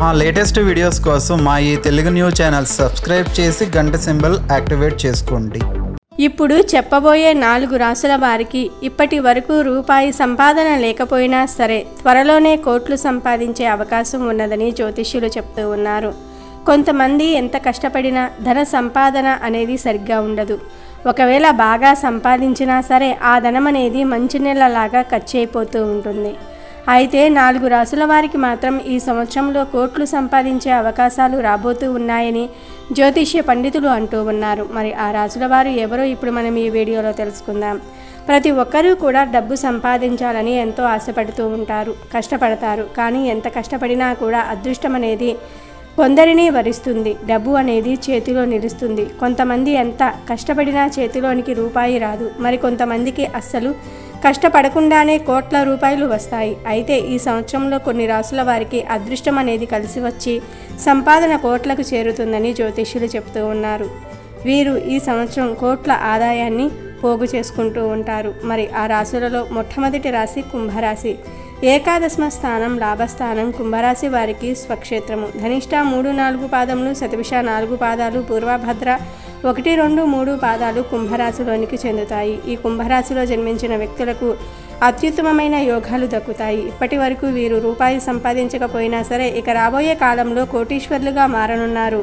మా latest videos కోసం మా ఈ తెలుగు న్యూస్ ఛానల్ సబ్స్క్రైబ్ చేసి గంట సింబల్ యాక్టివేట్ చేసుకోండి ఇప్పుడు చెప్పబోయే నాలుగు రాసుల వారికి ఇప్పటి వరకు రూపాయి సంపాదన లేకపోయినా సరే త్వరలోనే కోట్లు సంపాదించే అవకాశం ఉన్నదని జ్యోతిష్యులు చెప్తూ ఉన్నారు కొంతమంది ఎంత కష్టపడినా ధన సంపాదన అనేది సరిగ్గా ఉండదు ఒకవేళ బాగా సంపాదించినా సరే ఆ ధనం అనేది మంచినీళ్ళలాగా ఖర్చు అయిపోతూ ఉంటుంది అయితే నాలుగు రాసుల వారికి మాత్రం ఈ సంవత్సరంలో కోట్లు సంపాదించే అవకాశాలు రాబోతూ ఉన్నాయని జ్యోతిష్య పండితులు అంటూ ఉన్నారు మరి ఆ రాసుల వారు ఎవరో ఇప్పుడు మనం ఈ వీడియోలో తెలుసుకుందాం ప్రతి ఒక్కరూ కూడా డబ్బు సంపాదించాలని ఎంతో ఆశపడుతూ ఉంటారు కష్టపడతారు కానీ ఎంత కష్టపడినా కూడా అదృష్టం అనేది కొందరిని వరిస్తుంది డబ్బు అనేది చేతిలో నిలుస్తుంది కొంతమంది ఎంత కష్టపడినా చేతిలోనికి రూపాయి రాదు మరి కొంతమందికి అస్సలు కష్టపడకుండానే కోట్ల రూపాయలు వస్తాయి అయితే ఈ సంవత్సరంలో కొన్ని రాసుల వారికి అదృష్టం అనేది కలిసి వచ్చి సంపాదన కోట్లకు చేరుతుందని జ్యోతిష్యులు చెప్తూ ఉన్నారు వీరు ఈ సంవత్సరం కోట్ల ఆదాయాన్ని పోగు చేసుకుంటూ ఉంటారు మరి ఆ రాశులలో మొట్టమొదటి రాశి కుంభరాశి ఏకాదశమ స్థానం లాభస్థానం కుంభరాశి వారికి స్వక్షేత్రము ధనిష్ట మూడు నాలుగు పాదములు శతవిష నాలుగు పాదాలు పూర్వభద్ర ఒకటి రెండు మూడు పాదాలు కుంభరాశిలోనికి చెందుతాయి ఈ కుంభరాశిలో జన్మించిన వ్యక్తులకు అత్యుత్తమమైన యోగాలు దక్కుతాయి ఇప్పటి వరకు వీరు రూపాయి సంపాదించకపోయినా సరే ఇక రాబోయే కాలంలో కోటీశ్వర్లుగా మారనున్నారు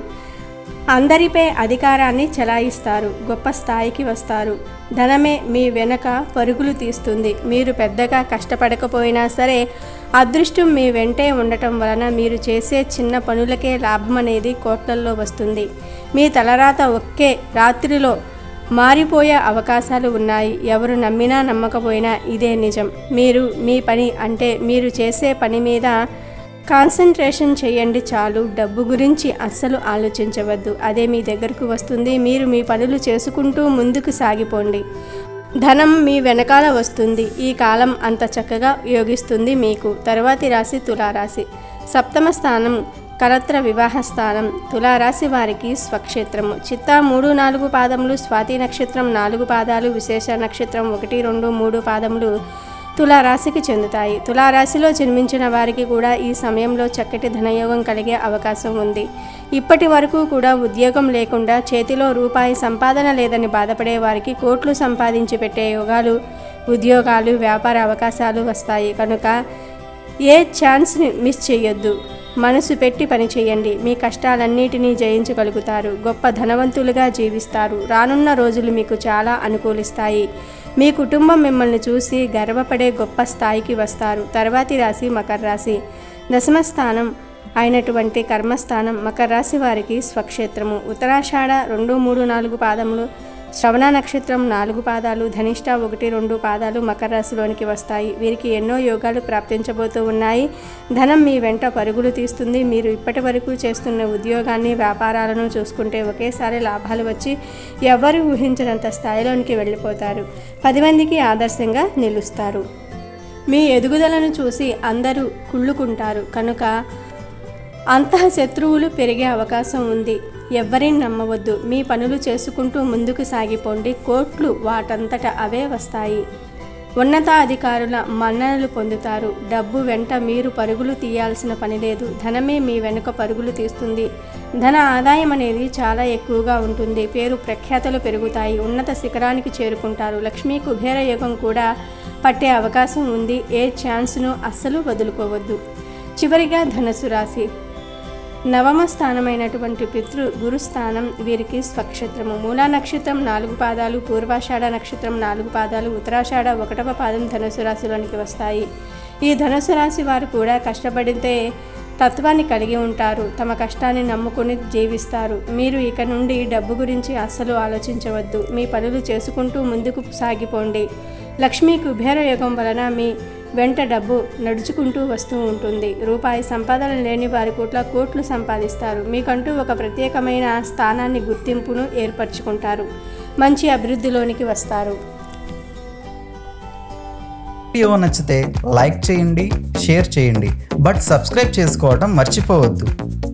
అందరిపై అధికారాన్ని చెలాయిస్తారు గొప్ప స్థాయికి వస్తారు ధనమే మీ వెనక పరుగులు తీస్తుంది మీరు పెద్దగా కష్టపడకపోయినా సరే అదృష్టం మీ వెంటే ఉండటం వలన మీరు చేసే చిన్న పనులకే లాభం అనేది కోట్లల్లో వస్తుంది మీ తలరాత ఒకే రాత్రిలో మారిపోయే అవకాశాలు ఉన్నాయి ఎవరు నమ్మినా నమ్మకపోయినా ఇదే నిజం మీరు మీ పని అంటే మీరు చేసే పని మీద కాన్సన్ట్రేషన్ చేయండి చాలు డబ్బు గురించి అస్సలు ఆలోచించవద్దు అదే మీ దగ్గరకు వస్తుంది మీరు మీ పనులు చేసుకుంటూ ముందుకు సాగిపోండి ధనం మీ వెనకాల వస్తుంది ఈ కాలం అంత చక్కగా యోగిస్తుంది మీకు తరువాతి రాశి తులారాశి సప్తమ స్థానం కలత్ర వివాహ స్థానం తులారాశి వారికి స్వక్షేత్రము చిత్తా మూడు నాలుగు పాదములు స్వాతి నక్షత్రం నాలుగు పాదాలు విశేష నక్షత్రం ఒకటి రెండు మూడు పాదములు తులారాశికి చెందుతాయి తులారాశిలో జన్మించిన వారికి కూడా ఈ సమయంలో చక్కటి ధనయోగం కలిగే అవకాశం ఉంది ఇప్పటి వరకు కూడా ఉద్యోగం లేకుండా చేతిలో రూపాయి సంపాదన లేదని బాధపడే వారికి కోట్లు సంపాదించి పెట్టే యోగాలు ఉద్యోగాలు వ్యాపార అవకాశాలు వస్తాయి కనుక ఏ ఛాన్స్ని మిస్ చేయొద్దు మనసు పెట్టి పని చేయండి మీ కష్టాలన్నిటినీ జయించగలుగుతారు గొప్ప ధనవంతులుగా జీవిస్తారు రానున్న రోజులు మీకు చాలా అనుకూలిస్తాయి మీ కుటుంబం మిమ్మల్ని చూసి గర్వపడే గొప్ప స్థాయికి వస్తారు తర్వాతి రాశి మకర రాశి దశమ స్థానం అయినటువంటి కర్మస్థానం మకర రాశి వారికి స్వక్షేత్రము ఉత్తరాషాఢ రెండు మూడు నాలుగు పాదములు శ్రవణ నక్షత్రం నాలుగు పాదాలు ధనిష్ట ఒకటి రెండు పాదాలు మకర రాశిలోనికి వస్తాయి వీరికి ఎన్నో యోగాలు ప్రాప్తించబోతూ ఉన్నాయి ధనం మీ వెంట పరుగులు తీస్తుంది మీరు ఇప్పటి వరకు చేస్తున్న ఉద్యోగాన్ని వ్యాపారాలను చూసుకుంటే ఒకేసారి లాభాలు వచ్చి ఎవరు ఊహించినంత స్థాయిలోనికి వెళ్ళిపోతారు పది మందికి ఆదర్శంగా నిలుస్తారు మీ ఎదుగుదలను చూసి అందరూ కుళ్ళుకుంటారు కనుక అంతః శత్రువులు పెరిగే అవకాశం ఉంది ఎవ్వరిని నమ్మవద్దు మీ పనులు చేసుకుంటూ ముందుకు సాగిపోండి కోట్లు వాటంతట అవే వస్తాయి ఉన్నతాధికారుల మన్ననలు పొందుతారు డబ్బు వెంట మీరు పరుగులు తీయాల్సిన పని లేదు ధనమే మీ వెనుక పరుగులు తీస్తుంది ధన ఆదాయం అనేది చాలా ఎక్కువగా ఉంటుంది పేరు ప్రఖ్యాతలు పెరుగుతాయి ఉన్నత శిఖరానికి చేరుకుంటారు లక్ష్మీ కుబేర యోగం కూడా పట్టే అవకాశం ఉంది ఏ ఛాన్స్ను అస్సలు వదులుకోవద్దు చివరిగా ధనసు రాశి నవమ స్థానమైనటువంటి పితృ గురుస్థానం వీరికి స్వక్షేత్రము మూలా నక్షత్రం నాలుగు పాదాలు పూర్వాషాఢ నక్షత్రం నాలుగు పాదాలు ఉత్తరాషాఢ ఒకటవ పాదం ధనుసు రాశిలోనికి వస్తాయి ఈ ధనుసు రాశి వారు కూడా కష్టపడితే తత్వాన్ని కలిగి ఉంటారు తమ కష్టాన్ని నమ్ముకుని జీవిస్తారు మీరు ఇక నుండి డబ్బు గురించి అస్సలు ఆలోచించవద్దు మీ పనులు చేసుకుంటూ ముందుకు సాగిపోండి లక్ష్మీ కుబేర యోగం వలన మీ వెంట డబ్బు నడుచుకుంటూ వస్తూ ఉంటుంది రూపాయి సంపాదన లేని వారి కోట్ల కోట్లు సంపాదిస్తారు మీకంటూ ఒక ప్రత్యేకమైన స్థానాన్ని గుర్తింపును ఏర్పరచుకుంటారు మంచి అభివృద్ధిలోనికి వస్తారు వీడియో నచ్చితే లైక్ చేయండి షేర్ చేయండి బట్ సబ్స్క్రైబ్ చేసుకోవడం మర్చిపోవద్దు